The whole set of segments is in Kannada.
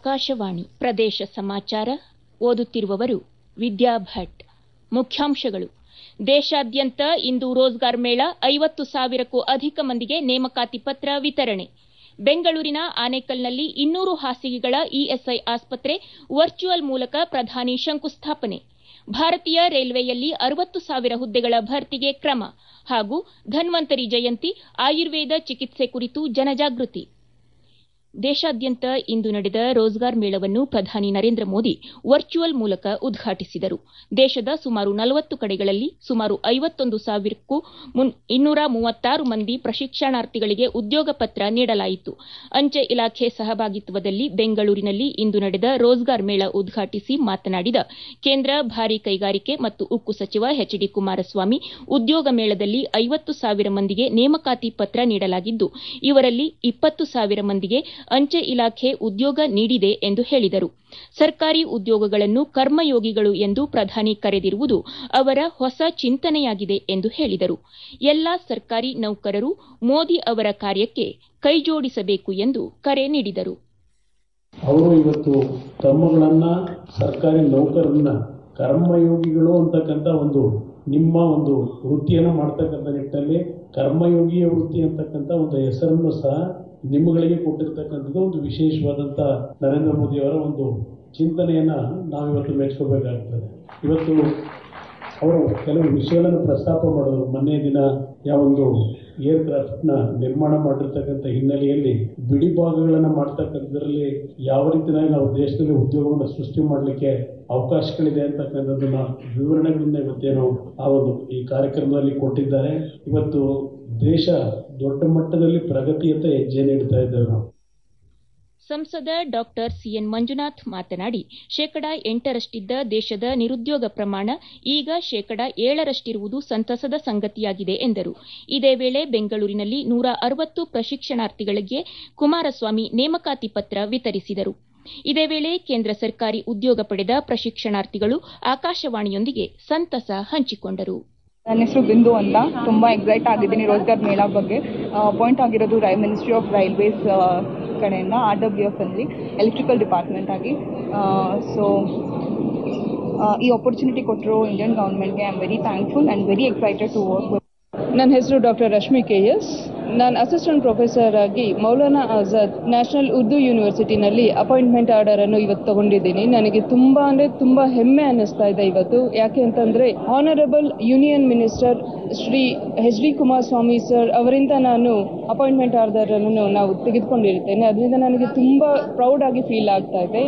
ಆಕಾಶವಾಣಿ ಪ್ರದೇಶ ಸಮಾಚಾರ ಓದುತ್ತಿರುವವರು ವಿದ್ಯಾ ಭಟ್ ಮುಖ್ಯಾಂಶಗಳು ದೇಶಾದ್ಯಂತ ಇಂದು ರೋಜ್ಗಾರ್ ಮೇಳ ಐವತ್ತು ಸಾವಿರಕ್ಕೂ ಅಧಿಕ ಮಂದಿಗೆ ನೇಮಕಾತಿ ಪತ್ರ ವಿತರಣೆ ಬೆಂಗಳೂರಿನ ಆನೇಕಲ್ನಲ್ಲಿ ಇನ್ನೂರು ಹಾಸಿಗೆಗಳ ಇಎಸ್ಐ ಆಸ್ಪತ್ರೆ ವರ್ಚುವಲ್ ಮೂಲಕ ಪ್ರಧಾನಿ ಶಂಕುಸ್ಥಾಪನೆ ಭಾರತೀಯ ರೈಲ್ವೆಯಲ್ಲಿ ಅರವತ್ತು ಸಾವಿರ ಹುದ್ದೆಗಳ ಭರ್ತಿಗೆ ಕ್ರಮ ಹಾಗೂ ಧನ್ವಂತರಿ ಜಯಂತಿ ಆಯುರ್ವೇದ ಚಿಕಿತ್ಸೆ ಕುರಿತು ಜನಜಾಗೃತಿ ದೇಶಾದ್ಯಂತ ಇಂದು ನಡೆದ ರೋಜ್ಗಾರ್ ಮೇಳವನ್ನು ಪ್ರಧಾನಿ ನರೇಂದ್ರ ಮೋದಿ ವರ್ಚುವಲ್ ಮೂಲಕ ಉದ್ಘಾಟಿಸಿದರು ದೇಶದ ಸುಮಾರು ನಲವತ್ತು ಕಡೆಗಳಲ್ಲಿ ಸುಮಾರು ಐವತ್ತೊಂದು ಸಾವಿರಕ್ಕೂ ಇನ್ನೂರ ಮೂವತ್ತಾರು ಮಂದಿ ಪ್ರಶಿಕ್ಷಣಾರ್ಥಿಗಳಿಗೆ ಉದ್ಯೋಗ ಪತ್ರ ನೀಡಲಾಯಿತು ಅಂಚೆ ಇಲಾಖೆ ಸಹಭಾಗಿತ್ವದಲ್ಲಿ ಬೆಂಗಳೂರಿನಲ್ಲಿ ಇಂದು ನಡೆದ ರೋಜ್ಗಾರ್ ಮೇಳ ಉದ್ಘಾಟಿಸಿ ಮಾತನಾಡಿದ ಕೇಂದ್ರ ಭಾರೀ ಕೈಗಾರಿಕೆ ಮತ್ತು ಉಕ್ಕು ಸಚಿವ ಎಚ್ ಡಿ ಕುಮಾರಸ್ವಾಮಿ ಉದ್ಯೋಗ ಮೇಳದಲ್ಲಿ ಐವತ್ತು ಸಾವಿರ ಮಂದಿಗೆ ನೇಮಕಾತಿ ಪತ್ರ ನೀಡಲಾಗಿದ್ದು ಇವರಲ್ಲಿ ಇಪ್ಪತ್ತು ಸಾವಿರ ಮಂದಿಗೆ ಅಂಚೆ ಇಲಾಖೆ ಉದ್ಯೋಗ ನೀಡಿದೆ ಎಂದು ಹೇಳಿದರು ಸರ್ಕಾರಿ ಉದ್ಯೋಗಗಳನ್ನು ಕರ್ಮಯೋಗಿಗಳು ಎಂದು ಪ್ರಧಾನಿ ಕರೆದಿರುವುದು ಅವರ ಹೊಸ ಚಿಂತನೆಯಾಗಿದೆ ಎಂದು ಹೇಳಿದರು ಎಲ್ಲಾ ಸರ್ಕಾರಿ ನೌಕರರು ಮೋದಿ ಅವರ ಕಾರ್ಯಕ್ಕೆ ಕೈಜೋಡಿಸಬೇಕು ಎಂದು ಕರೆ ನೀಡಿದರು ಅವರು ಇವತ್ತು ತಮ್ಮಗಳನ್ನ ಸರ್ಕಾರಿ ನೌಕರರನ್ನ ಕರ್ಮಯೋಗಿಗಳು ಅಂತಕ್ಕಂಥ ಒಂದು ನಿಮ್ಮ ಒಂದು ವೃತ್ತಿಯನ್ನು ಮಾಡ್ತಕ್ಕಂಥ ನಿಟ್ಟಿನಲ್ಲಿ ಕರ್ಮಯೋಗಿಯ ವೃತ್ತಿ ಅಂತಕ್ಕಂಥ ಒಂದು ಹೆಸರನ್ನು ಸಹ ನಿಮ್ಮಗಳಿಗೆ ಕೊಟ್ಟಿರ್ತಕ್ಕಂಥದ್ದು ಒಂದು ವಿಶೇಷವಾದಂಥ ನರೇಂದ್ರ ಮೋದಿಯವರ ಒಂದು ಚಿಂತನೆಯನ್ನ ನಾವಿವತ್ತು ಮೆಚ್ಕೋಬೇಕಾಗ್ತದೆ ಇವತ್ತು ಅವರು ಕೆಲವು ವಿಷಯಗಳನ್ನು ಪ್ರಸ್ತಾಪ ಮಾಡೋದು ಮೊನ್ನೆ ದಿನ ಯಾವೊಂದು ಏರ್ಕ್ರಾಫ್ಟ್ನ ನಿರ್ಮಾಣ ಮಾಡಿರ್ತಕ್ಕಂಥ ಹಿನ್ನೆಲೆಯಲ್ಲಿ ಬಿಡಿ ಭಾಗಗಳನ್ನು ಮಾಡ್ತಕ್ಕಂಥದ್ರಲ್ಲಿ ಯಾವ ರೀತಿಯಾಗಿ ನಾವು ದೇಶದಲ್ಲಿ ಉದ್ಯೋಗವನ್ನು ಸೃಷ್ಟಿ ಮಾಡಲಿಕ್ಕೆ ಅವಕಾಶಗಳಿದೆ ಅಂತಕ್ಕಂಥದ್ದನ್ನ ವಿವರಣೆಗಳನ್ನ ಇವತ್ತೇನು ಆ ಒಂದು ಈ ಕಾರ್ಯಕ್ರಮದಲ್ಲಿ ಕೊಟ್ಟಿದ್ದಾರೆ ಇವತ್ತು ದೇಶ ದೊಡ್ಡ ಮಟ್ಟದಲ್ಲಿ ಪ್ರಗತಿಯತ್ತ ಹೆಜ್ಜೆ ನೀಡ್ತಾ ಇದ್ದೇವೆ ನಾವು ಸಂಸದ ಡಾಕ್ಟರ್ ಸಿಎನ್ ಮಂಜುನಾಥ್ ಮಾತನಾಡಿ ಶೇಕಡಾ ಎಂಟರಷ್ಟಿದ್ದ ದೇಶದ ನಿರುದ್ಯೋಗ ಪ್ರಮಾಣ ಈಗ ಶೇಕಡಾ ಏಳರಷ್ಟಿರುವುದು ಸಂತಸದ ಸಂಗತಿಯಾಗಿದೆ ಎಂದರು ಇದೇ ವೇಳೆ ಬೆಂಗಳೂರಿನಲ್ಲಿ ನೂರ ಅರವತ್ತು ಪ್ರಶಿಕ್ಷಣಾರ್ಥಿಗಳಿಗೆ ಕುಮಾರಸ್ವಾಮಿ ನೇಮಕಾತಿ ಪತ್ರ ವಿತರಿಸಿದರು ಇದೇ ವೇಳೆ ಕೇಂದ್ರ ಸರ್ಕಾರಿ ಉದ್ಯೋಗ ಪಡೆದ ಪ್ರಶಿಕ್ಷಣಾರ್ಥಿಗಳು ಆಕಾಶವಾಣಿಯೊಂದಿಗೆ ಸಂತಸ ಹಂಚಿಕೊಂಡರು ನನ್ನ ಹೆಸರು ಬಿಂದು ಅಂತ ತುಂಬ ಎಕ್ಸೈಟ್ ಆಗಿದ್ದೀನಿ ರೋಜ್ಗಾರ್ ಮೇಳ ಬಗ್ಗೆ ಅಪಾಯಿಂಟ್ ಆಗಿರೋದು ರೈ ಮಿನಿಸ್ಟ್ರಿ ಆಫ್ ರೈಲ್ವೇಸ್ ಕಡೆಯಿಂದ ಆರ್ ಡಬ್ಲ್ಯೂ ಎಫ್ ಅಲ್ಲಿ ಎಲೆಕ್ಟ್ರಿಕಲ್ ಡಿಪಾರ್ಟ್ಮೆಂಟ್ ಆಗಿ ಸೊ ಈ ಆಪರ್ಚುನಿಟಿ ಕೊಟ್ಟರು ಇಂಡಿಯನ್ ಗೌರ್ಮೆಂಟ್ಗೆ I am very thankful and very excited to work ನನ್ನ ಹೆಸರು ಡಾಕ್ಟರ್ ರಶ್ಮಿ ಕೆ ಎಸ್ ನಾನು ಅಸಿಸ್ಟೆಂಟ್ ಪ್ರೊಫೆಸರ್ ಆಗಿ ಮೌಲಾನಾ ಆಜಾದ್ ನ್ಯಾಷನಲ್ ಉರ್ದು ಯೂನಿವರ್ಸಿಟಿನಲ್ಲಿ ಅಪಾಯಿಂಟ್ಮೆಂಟ್ ಆರ್ಡರ್ ಅನ್ನು ಇವತ್ತು ತಗೊಂಡಿದ್ದೀನಿ ನನಗೆ ತುಂಬಾ ಅಂದ್ರೆ ತುಂಬಾ ಹೆಮ್ಮೆ ಅನ್ನಿಸ್ತಾ ಇದೆ ಇವತ್ತು ಯಾಕೆ ಅಂತಂದ್ರೆ honourable union minister Shri H D Kumaraswamy sir ಅವರಿಂದ ನಾನು ಅಪಾಯಿಂಟ್ಮೆಂಟ್ ಆರ್ಡರ್ ಅನ್ನು ನಾವು ತೆಗೆದುಕೊಂಡಿರ್ತೇನೆ ಅದರಿಂದ ನನಗೆ ತುಂಬಾ ಪ್ರೌಡ್ ಆಗಿ ಫೀಲ್ ಆಗ್ತಾ ಇದೆ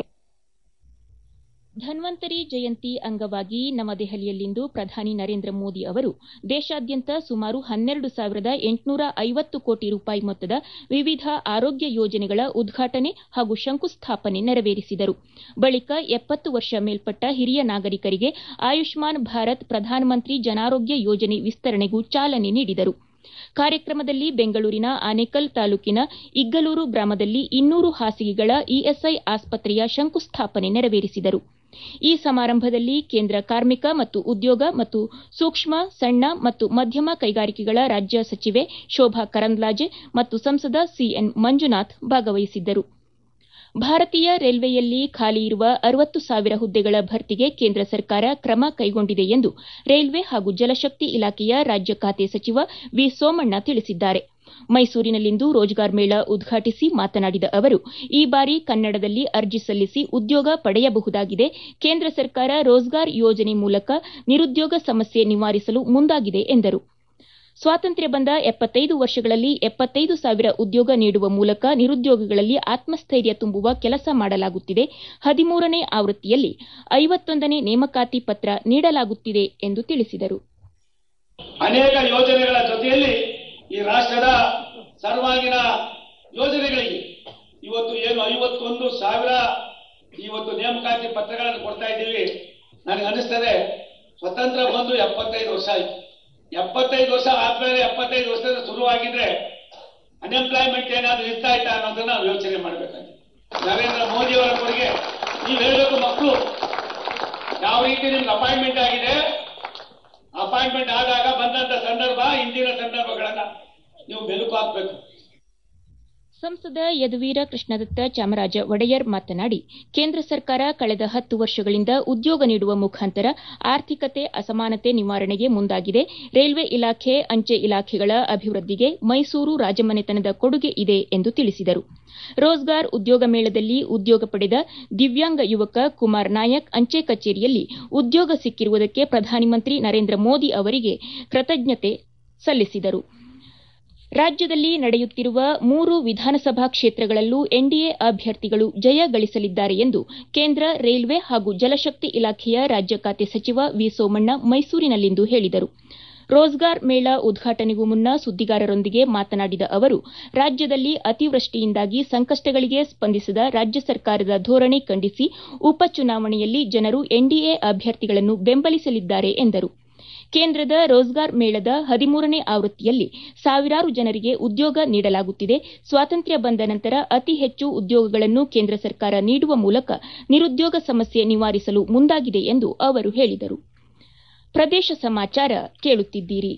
ಧನ್ವಂತರಿ ಜಯಂತಿ ಅಂಗವಾಗಿ ನವದೆಹಲಿಯಲ್ಲಿಂದು ಪ್ರಧಾನಿ ನರೇಂದ್ರ ಮೋದಿ ಅವರು ದೇಶಾದ್ಯಂತ ಸುಮಾರು ಹನ್ನೆರಡು ಸಾವಿರದ ಎಂಟುನೂರ ಐವತ್ತು ಕೋಟಿ ರೂಪಾಯಿ ಮೊತ್ತದ ವಿವಿಧ ಆರೋಗ್ಯ ಯೋಜನೆಗಳ ಉದ್ಘಾಟನೆ ಹಾಗೂ ಶಂಕುಸ್ಥಾಪನೆ ನೆರವೇರಿಸಿದರು ಬಳಿಕ ಎಪ್ಪತ್ತು ವರ್ಷ ಮೇಲ್ಪಟ್ಟ ಹಿರಿಯ ನಾಗರಿಕರಿಗೆ ಆಯುಷ್ಮಾನ್ ಭಾರತ್ ಪ್ರಧಾನಮಂತ್ರಿ ಜನಾರೋಗ್ಯ ಯೋಜನೆ ವಿಸ್ತರಣೆಗೂ ಚಾಲನೆ ನೀಡಿದರು ಕಾರ್ಯಕ್ರಮದಲ್ಲಿ ಬೆಂಗಳೂರಿನ ಆನೇಕಲ್ ತಾಲೂಕಿನ ಇಗ್ಗಲೂರು ಗ್ರಾಮದಲ್ಲಿ ಇನ್ನೂರು ಹಾಸಿಗೆಗಳ ಇಎಸ್ಐ ಆಸ್ಪತ್ರೆಯ ಶಂಕುಸ್ಥಾಪನೆ ನೆರವೇರಿಸಿದರು ಈ ಸಮಾರಂಭದಲ್ಲಿ ಕೇಂದ್ರ ಕಾರ್ಮಿಕ ಮತ್ತು ಉದ್ಯೋಗ ಮತ್ತು ಸೂಕ್ಷ್ಮ ಸಣ್ಣ ಮತ್ತು ಮಧ್ಯಮ ಕೈಗಾರಿಕೆಗಳ ರಾಜ್ಯ ಸಚಿವೆ ಶೋಭಾ ಕರಂದ್ಲಾಜೆ ಮತ್ತು ಸಂಸದ ಸಿಎನ್ ಮಂಜುನಾಥ್ ಭಾಗವಹಿಸಿದ್ದರು ಭಾರತೀಯ ರೈಲ್ವೆಯಲ್ಲಿ ಖಾಲಿ ಇರುವ ಅರವತ್ತು ಸಾವಿರ ಹುದ್ದೆಗಳ ಭರ್ತಿಗೆ ಕೇಂದ್ರ ಸರ್ಕಾರ ಕ್ರಮ ಕೈಗೊಂಡಿದೆ ಎಂದು ರೈಲ್ವೆ ಹಾಗೂ ಜಲಶಕ್ತಿ ಇಲಾಖೆಯ ರಾಜ್ಯ ಖಾತೆ ಸಚಿವ ವಿ ಸೋಮಣ್ಣ ತಿಳಿಸಿದ್ದಾರೆ ಮೈಸೂರಿನಲ್ಲಿಂದು ರೋಜ್ಗಾರ್ ಮೇಳ ಉದ್ಘಾಟಿಸಿ ಮಾತನಾಡಿದ ಅವರು ಈ ಬಾರಿ ಕನ್ನಡದಲ್ಲಿ ಅರ್ಜಿ ಸಲ್ಲಿಸಿ ಉದ್ಯೋಗ ಪಡೆಯಬಹುದಾಗಿದೆ ಕೇಂದ್ರ ಸರ್ಕಾರ ರೋಜ್ಗಾರ್ ಯೋಜನೆ ಮೂಲಕ ನಿರುದ್ಯೋಗ ಸಮಸ್ಯೆ ನಿವಾರಿಸಲು ಮುಂದಾಗಿದೆ ಎಂದರು ಸ್ವಾತಂತ್ರ್ಯ ಬಂದ ಎಪ್ಪತ್ತೈದು ವರ್ಷಗಳಲ್ಲಿ ಎಪ್ಪತ್ತೈದು ಸಾವಿರ ಉದ್ಯೋಗ ನೀಡುವ ಮೂಲಕ ನಿರುದ್ಯೋಗಿಗಳಲ್ಲಿ ಆತ್ಮಸ್ಥೈರ್ಯ ತುಂಬುವ ಕೆಲಸ ಮಾಡಲಾಗುತ್ತಿದೆ ಹದಿಮೂರನೇ ಆವೃತ್ತಿಯಲ್ಲಿ ಐವತ್ತೊಂದನೇ ನೇಮಕಾತಿ ಪತ್ರ ನೀಡಲಾಗುತ್ತಿದೆ ಎಂದು ತಿಳಿಸಿದರು ಅನೇಕ ಯೋಜನೆಗಳ ಜೊತೆಯಲ್ಲಿ ಈ ರಾಷ್ಟ್ರದ ಸರ್ವಾಂಗೀಣ ಯೋಜನೆಗಳಿಗೆ ಇವತ್ತು ಏನು ಐವತ್ತೊಂದು ಸಾವಿರ ಇವತ್ತು ನೇಮಕಾತಿ ಪತ್ರಗಳನ್ನು ಕೊಡ್ತಾ ಇದ್ದೀವಿ ನನಗೆ ಅನಿಸ್ತದೆ ಸ್ವತಂತ್ರ ಬಂದು ಎಪ್ಪತ್ತೈದು ವರ್ಷ ಆಯ್ತು ಎಪ್ಪತ್ತೈದು ವರ್ಷ ಆದ್ಮೇಲೆ ಎಪ್ಪತ್ತೈದು ವರ್ಷದ ಶುರುವಾಗಿದ್ರೆ ಅನ್ಎಂಪ್ಲಾಯ್ಮೆಂಟ್ ಏನಾದ್ರು ಇರ್ತಾ ಇತ್ತಾ ಅನ್ನೋದನ್ನ ನಾವು ಯೋಚನೆ ಮಾಡಬೇಕಾಗಿದೆ ನರೇಂದ್ರ ಮೋದಿ ಅವರ ಕೊಡುಗೆ ನೀವು ಹೇಳಬೇಕು ಮಕ್ಕಳು ಯಾವ ರೀತಿ ನಿಮ್ಗೆ ಅಪಾಯಿಂಟ್ಮೆಂಟ್ ಆಗಿದೆ ಅಪಾಯಿಂಟ್ಮೆಂಟ್ ಆದಾಗ ಬಂದಂತ ಸಂದರ್ಭ ಇಂದಿನ ಸಂದರ್ಭಗಳನ್ನ ನೀವು ಮೆಲುಕು ಹಾಕ್ಬೇಕು ಸಂಸದ ಯದುವೀರ ಕೃಷ್ಣದತ್ತ ಚಾಮರಾಜ ಒಡೆಯರ್ ಮಾತನಾಡಿ ಕೇಂದ್ರ ಸರ್ಕಾರ ಕಳೆದ ಹತ್ತು ವರ್ಷಗಳಿಂದ ಉದ್ಯೋಗ ನೀಡುವ ಮುಖಾಂತರ ಆರ್ಥಿಕತೆ ಅಸಮಾನತೆ ನಿವಾರಣೆಗೆ ಮುಂದಾಗಿದೆ ರೈಲ್ವೆ ಇಲಾಖೆ ಅಂಚೆ ಇಲಾಖೆಗಳ ಅಭಿವೃದ್ಧಿಗೆ ಮೈಸೂರು ರಾಜಮನೆತನದ ಕೊಡುಗೆ ಇದೆ ಎಂದು ತಿಳಿಸಿದರು ರೋಜ್ಗಾರ್ ಉದ್ಯೋಗ ಮೇಳದಲ್ಲಿ ಉದ್ಯೋಗ ಪಡೆದ ದಿವ್ಯಾಂಗ ಯುವಕ ಕುಮಾರ್ ನಾಯಕ್ ಅಂಚೆ ಕಚೇರಿಯಲ್ಲಿ ಉದ್ಯೋಗ ಸಿಕ್ಕಿರುವುದಕ್ಕೆ ಪ್ರಧಾನಮಂತ್ರಿ ನರೇಂದ್ರ ಮೋದಿ ಅವರಿಗೆ ಕೃತಜ್ಞತೆ ಸಲ್ಲಿಸಿದರು ರಾಜ್ಯದಲ್ಲಿ ನಡೆಯುತ್ತಿರುವ ಮೂರು ವಿಧಾನಸಭಾ ಕ್ಷೇತ್ರಗಳಲ್ಲೂ ಎನ್ಡಿಎ ಅಭ್ಯರ್ಥಿಗಳು ಜಯ ಗಳಿಸಲಿದ್ದಾರೆ ಎಂದು ಕೇಂದ್ರ ರೈಲ್ವೆ ಹಾಗೂ ಜಲಶಕ್ತಿ ಇಲಾಖೆಯ ರಾಜ್ಯ ಖಾತೆ ಸಚಿವ ವಿ ಸೋಮಣ್ಣ ಮೈಸೂರಿನಲ್ಲಿಂದು ಹೇಳಿದರು ರೋಜ್ಗಾರ್ ಮೇಳ ಉದ್ಘಾಟನೆಗೂ ಮುನ್ನ ಸುದ್ದಿಗಾರರೊಂದಿಗೆ ಮಾತನಾಡಿದ ಅವರು ರಾಜ್ಯದಲ್ಲಿ ಅತಿವೃಷ್ಟಿಯಿಂದಾಗಿ ಸಂಕಷ್ಟಗಳಿಗೆ ಸ್ಪಂದಿಸಿದ ರಾಜ್ಯ ಸರ್ಕಾರದ ಧೋರಣೆ ಖಂಡಿಸಿ ಉಪಚುನಾವಣೆಯಲ್ಲಿ ಜನರು ಎನ್ಡಿಎ ಅಭ್ಯರ್ಥಿಗಳನ್ನು ಬೆಂಬಲಿಸಲಿದ್ದಾರೆ ಎಂದರು ಕೇಂದ್ರದ ರೋಜ್ಗಾರ್ ಮೇಳದ ಹದಿಮೂರನೇ ಆವೃತ್ತಿಯಲ್ಲಿ ಸಾವಿರಾರು ಜನರಿಗೆ ಉದ್ಯೋಗ ನೀಡಲಾಗುತ್ತಿದೆ ಸ್ವಾತಂತ್ರ್ಯ ಬಂದ ನಂತರ ಅತಿ ಹೆಚ್ಚು ಉದ್ಯೋಗಗಳನ್ನು ಕೇಂದ್ರ ಸರ್ಕಾರ ನೀಡುವ ಮೂಲಕ ನಿರುದ್ಯೋಗ ಸಮಸ್ಯೆ ನಿವಾರಿಸಲು ಮುಂದಾಗಿದೆ ಎಂದು ಅವರು ಹೇಳಿದರು ಪ್ರದೇಶ ಸಮಾಚಾರ ಕೇಳುತ್ತಿದ್ದೀರಿ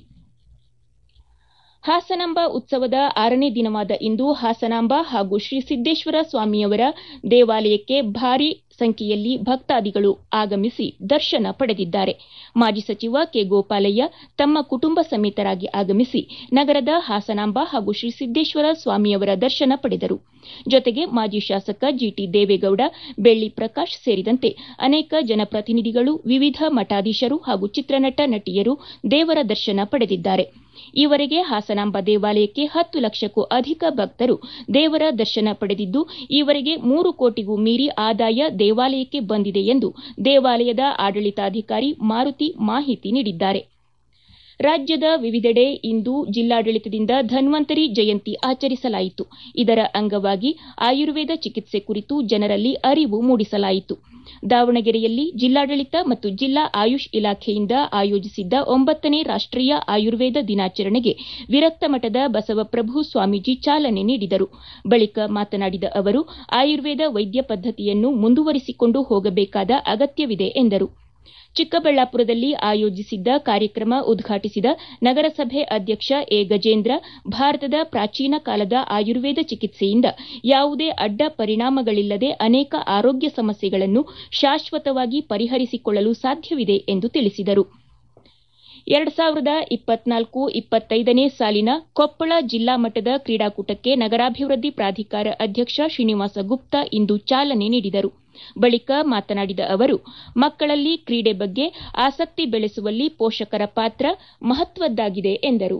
ಹಾಸನಾಂಬ ಉತ್ಸವದ ಆರನೇ ದಿನವಾದ ಇಂದು ಹಾಸನಾಂಬ ಹಾಗೂ ಶ್ರೀ ಸಿದ್ದೇಶ್ವರ ಸ್ವಾಮಿಯವರ ದೇವಾಲಯಕ್ಕೆ ಭಾರೀ ಸಂಖ್ಯೆಯಲ್ಲಿ ಭಕ್ತಾದಿಗಳು ಆಗಮಿಸಿ ದರ್ಶನ ಪಡೆದಿದ್ದಾರೆ ಮಾಜಿ ಸಚಿವ ಕೆ ಗೋಪಾಲಯ್ಯ ತಮ್ಮ ಕುಟುಂಬ ಸಮೇತರಾಗಿ ಆಗಮಿಸಿ ನಗರದ ಹಾಸನಾಂಬ ಹಾಗೂ ಶ್ರೀ ಸಿದ್ದೇಶ್ವರ ಸ್ವಾಮಿಯವರ ದರ್ಶನ ಪಡೆದರು ಜೊತೆಗೆ ಮಾಜಿ ಶಾಸಕ ಜಿಟಿ ದೇವೇಗೌಡ ಬೆಳ್ಳಿ ಪ್ರಕಾಶ್ ಸೇರಿದಂತೆ ಅನೇಕ ಜನಪ್ರತಿನಿಧಿಗಳು ವಿವಿಧ ಮಠಾಧೀಶರು ಹಾಗೂ ಚಿತ್ರನಟ ನಟಿಯರು ದೇವರ ದರ್ಶನ ಪಡೆದಿದ್ದಾರೆ ಈವರೆಗೆ ಹಾಸನಾಂಬ ದೇವಾಲಯಕ್ಕೆ ಹತ್ತು ಲಕ್ಷಕ್ಕೂ ಅಧಿಕ ಭಕ್ತರು ದೇವರ ದರ್ಶನ ಪಡೆದಿದ್ದು ಈವರೆಗೆ ಮೂರು ಕೋಟಿಗೂ ಮೀರಿ ಆದಾಯ ದೇವಾಲಯಕ್ಕೆ ಬಂದಿದೆ ಎಂದು ದೇವಾಲಯದ ಆಡಳಿತಾಧಿಕಾರಿ ಮಾರುತಿ ಮಾಹಿತಿ ನೀಡಿದ್ದಾರೆ ರಾಜ್ಯದ ವಿವಿಧೆಡೆ ಇಂದು ಜಿಲ್ಲಾಡಳಿತದಿಂದ ಧನ್ವಂತರಿ ಜಯಂತಿ ಆಚರಿಸಲಾಯಿತು ಇದರ ಅಂಗವಾಗಿ ಆಯುರ್ವೇದ ಚಿಕಿತ್ಸೆ ಕುರಿತು ಜನರಲ್ಲಿ ಅರಿವು ಮೂಡಿಸಲಾಯಿತು ದಾವಣಗೆರೆಯಲ್ಲಿ ಜಿಲ್ಲಾಡಳಿತ ಮತ್ತು ಜಿಲ್ಲಾ ಆಯುಷ್ ಇಲಾಖೆಯಿಂದ ಆಯೋಜಿಸಿದ್ದ ಒಂಬತ್ತನೇ ರಾಷ್ಟೀಯ ಆಯುರ್ವೇದ ದಿನಾಚರಣೆಗೆ ವಿರಕ್ತ ಮಠದ ಬಸವಪ್ರಭು ಸ್ವಾಮೀಜಿ ಚಾಲನೆ ನೀಡಿದರು ಬಳಿಕ ಮಾತನಾಡಿದ ಅವರು ಆಯುರ್ವೇದ ವೈದ್ಯ ಪದ್ದತಿಯನ್ನು ಮುಂದುವರಿಸಿಕೊಂಡು ಹೋಗಬೇಕಾದ ಅಗತ್ಯವಿದೆ ಎಂದರು ಚಿಕ್ಕಬಳ್ಳಾಪುರದಲ್ಲಿ ಆಯೋಜಿಸಿದ್ದ ಕಾರ್ಯಕ್ರಮ ಉದ್ಘಾಟಿಸಿದ ನಗರಸಭೆ ಅಧ್ಯಕ್ಷ ಎ ಗಜೇಂದ್ರ ಭಾರತದ ಪ್ರಾಚೀನ ಕಾಲದ ಆಯುರ್ವೇದ ಚಿಕಿತ್ಸೆಯಿಂದ ಯಾವುದೇ ಅಡ್ಡ ಪರಿಣಾಮಗಳಿಲ್ಲದೆ ಅನೇಕ ಆರೋಗ್ಯ ಸಮಸ್ಯೆಗಳನ್ನು ಶಾಶ್ವತವಾಗಿ ಪರಿಹರಿಸಿಕೊಳ್ಳಲು ಸಾಧ್ಯವಿದೆ ಎಂದು ತಿಳಿಸಿದರು ಎರಡು ಸಾವಿರದ ಇಪ್ಪತ್ನಾಲ್ಕು ಇಪ್ಪತ್ತೈದನೇ ಸಾಲಿನ ಕೊಪ್ಪಳ ಜಿಲ್ಲಾ ಮಟ್ಟದ ಕ್ರೀಡಾಕೂಟಕ್ಕೆ ನಗರಾಭಿವೃದ್ಧಿ ಪ್ರಾಧಿಕಾರ ಅಧ್ಯಕ್ಷ ಶ್ರೀನಿವಾಸ ಗುಪ್ತಾ ಇಂದು ಚಾಲನೆ ನೀಡಿದರು ಬಳಿಕ ಮಾತನಾಡಿದ ಅವರು ಮಕ್ಕಳಲ್ಲಿ ಕ್ರೀಡೆ ಬಗ್ಗೆ ಆಸಕ್ತಿ ಬೆಳೆಸುವಲ್ಲಿ ಪೋಷಕರ ಪಾತ್ರ ಮಹತ್ವದ್ದಾಗಿದೆ ಎಂದರು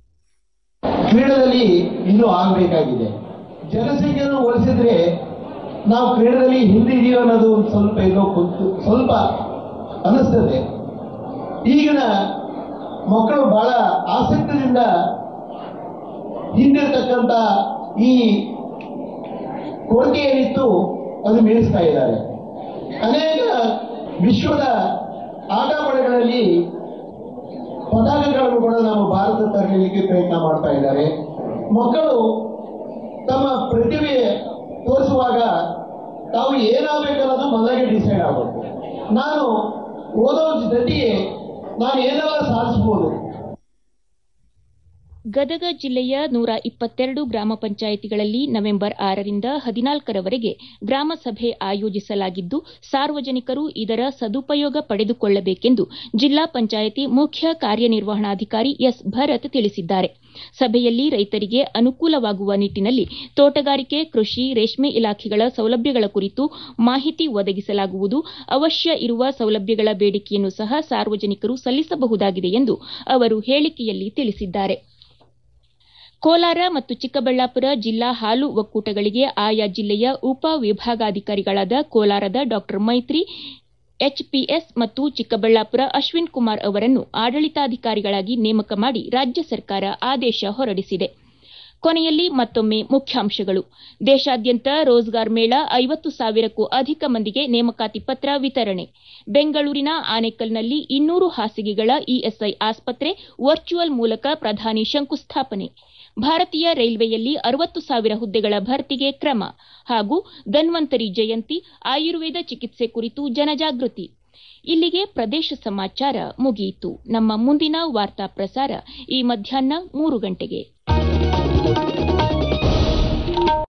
ಕ್ರೀಡೆಯಲ್ಲಿ ಇನ್ನೂ ಆಗಬೇಕಾಗಿದೆ ಜನಸಂಖ್ಯೆಯನ್ನು ಹೋಲಿಸಿದ್ರೆ ನಾವು ಕ್ರೀಡೆಯಲ್ಲಿ ಹಿಂದಿದೀವಿ ಅನ್ನೋದು ಒಂದು ಸ್ವಲ್ಪ ಏನೋ ಕುಂತು ಸ್ವಲ್ಪ ಅನಿಸ್ತದೆ ಈಗಿನ ಮಕ್ಕಳು ಬಹಳ ಆಸಕ್ತಿಯಿಂದ ಹಿಂದಿರ್ತಕ್ಕಂಥ ಈ ಕೊರತೆ ಏನಿತ್ತು ಅದು ಮೀರಿಸ್ತಾ ಇದ್ದಾರೆ ಅನೇಕ ವಿಶ್ವದ ಆಟೋಪಡೆಗಳಲ್ಲಿ ಪತಾಕಗಳನ್ನು ಕೂಡ ನಾವು ಭಾರತ ತರಲಿಕ್ಕೆ ಪ್ರಯತ್ನ ಮಾಡ್ತಾ ಇದ್ದಾರೆ ಮಕ್ಕಳು ತಮ್ಮ ಪ್ರತಿಭೆ ತೋರಿಸುವಾಗ ತಾವು ಏನಾಗಬೇಕನ್ನೋದು ಮೊದಲಾಗಿ ಡಿಸೈಡ್ ಆಗಬೇಕು ನಾನು ಓದೋ ಜೊತೆಗೆ ನಾನು ಏನೆಲ್ಲ ಸಾಧಿಸ್ಬೋದು ಗದಗ ಜಿಲ್ಲೆಯ ನೂರ ಇಪ್ಪತ್ತೆರಡು ಗ್ರಾಮ ಪಂಚಾಯಿತಿಗಳಲ್ಲಿ ನವೆಂಬರ್ ಆರರಿಂದ ಹದಿನಾಲ್ಕರವರೆಗೆ ಗ್ರಾಮ ಸಭೆ ಆಯೋಜಿಸಲಾಗಿದ್ದು ಸಾರ್ವಜನಿಕರು ಇದರ ಸದುಪಯೋಗ ಪಡೆದುಕೊಳ್ಳಬೇಕೆಂದು ಜಿಲ್ಲಾ ಪಂಚಾಯಿತಿ ಮುಖ್ಯ ಕಾರ್ಯನಿರ್ವಹಣಾಧಿಕಾರಿ ಎಸ್ ಭರತ್ ತಿಳಿಸಿದ್ದಾರೆ ಸಭೆಯಲ್ಲಿ ರೈತರಿಗೆ ಅನುಕೂಲವಾಗುವ ನಿಟ್ಟಿನಲ್ಲಿ ತೋಟಗಾರಿಕೆ ಕೃಷಿ ರೇಷ್ಮೆ ಇಲಾಖೆಗಳ ಸೌಲಭ್ಯಗಳ ಕುರಿತು ಮಾಹಿತಿ ಒದಗಿಸಲಾಗುವುದು ಅವಶ್ಯ ಇರುವ ಸೌಲಭ್ಯಗಳ ಬೇಡಿಕೆಯನ್ನು ಸಹ ಸಾರ್ವಜನಿಕರು ಸಲ್ಲಿಸಬಹುದಾಗಿದೆ ಎಂದು ಅವರು ಹೇಳಿಕೆಯಲ್ಲಿ ತಿಳಿಸಿದ್ದಾರೆ ಕೋಲಾರ ಮತ್ತು ಚಿಕ್ಕಬಳ್ಳಾಪುರ ಜಿಲ್ಲಾ ಹಾಲು ಒಕ್ಕೂಟಗಳಿಗೆ ಆಯಾ ಜಿಲ್ಲೆಯ ಉಪ ವಿಭಾಗಾಧಿಕಾರಿಗಳಾದ ಕೋಲಾರದ ಡಾ ಮೈತ್ರಿ ಎಚ್ಪಿಎಸ್ ಮತ್ತು ಚಿಕ್ಕಬಳ್ಳಾಪುರ ಅಶ್ವಿನ್ ಕುಮಾರ್ ಅವರನ್ನು ಆಡಳಿತಾಧಿಕಾರಿಗಳಾಗಿ ನೇಮಕ ಮಾಡಿ ರಾಜ್ಯ ಸರ್ಕಾರ ಆದೇಶ ಹೊರಡಿಸಿದೆ ಕೊನೆಯಲ್ಲಿ ಮತ್ತೊಮ್ಮೆ ಮುಖ್ಯಾಂಶಗಳು ದೇಶಾದ್ಯಂತ ರೋಜ್ಗಾರ್ ಮೇಳ ಐವತ್ತು ಸಾವಿರಕ್ಕೂ ಅಧಿಕ ಮಂದಿಗೆ ನೇಮಕಾತಿ ಪತ್ರ ವಿತರಣೆ ಬೆಂಗಳೂರಿನ ಆನೇಕಲ್ನಲ್ಲಿ ಇನ್ನೂರು ಹಾಸಿಗೆಗಳ ಇಎಸ್ಐ ಆಸ್ಪತ್ರೆ ವರ್ಚುವಲ್ ಮೂಲಕ ಪ್ರಧಾನಿ ಶಂಕುಸ್ಥಾಪನೆ ಭಾರತೀಯ ರೈಲ್ವೆಯಲ್ಲಿ ಅರವತ್ತು ಸಾವಿರ ಹುದ್ದೆಗಳ ಭರ್ತಿಗೆ ಕ್ರಮ ಹಾಗೂ ಧನ್ವಂತರಿ ಜಯಂತಿ ಆಯುರ್ವೇದ ಚಿಕಿತ್ಸೆ ಕುರಿತು ಜನಜಾಗೃತಿ ಇಲ್ಲಿಗೆ ಪ್ರದೇಶ ಸಮಾಚಾರ ಮುಗಿಯಿತು ನಮ್ಮ ಮುಂದಿನ ವಾರ್ತಾ ಪ್ರಸಾರ ಈ ಮಧ್ಯಾಹ್ನ ಮೂರು ಗಂಟೆಗೆ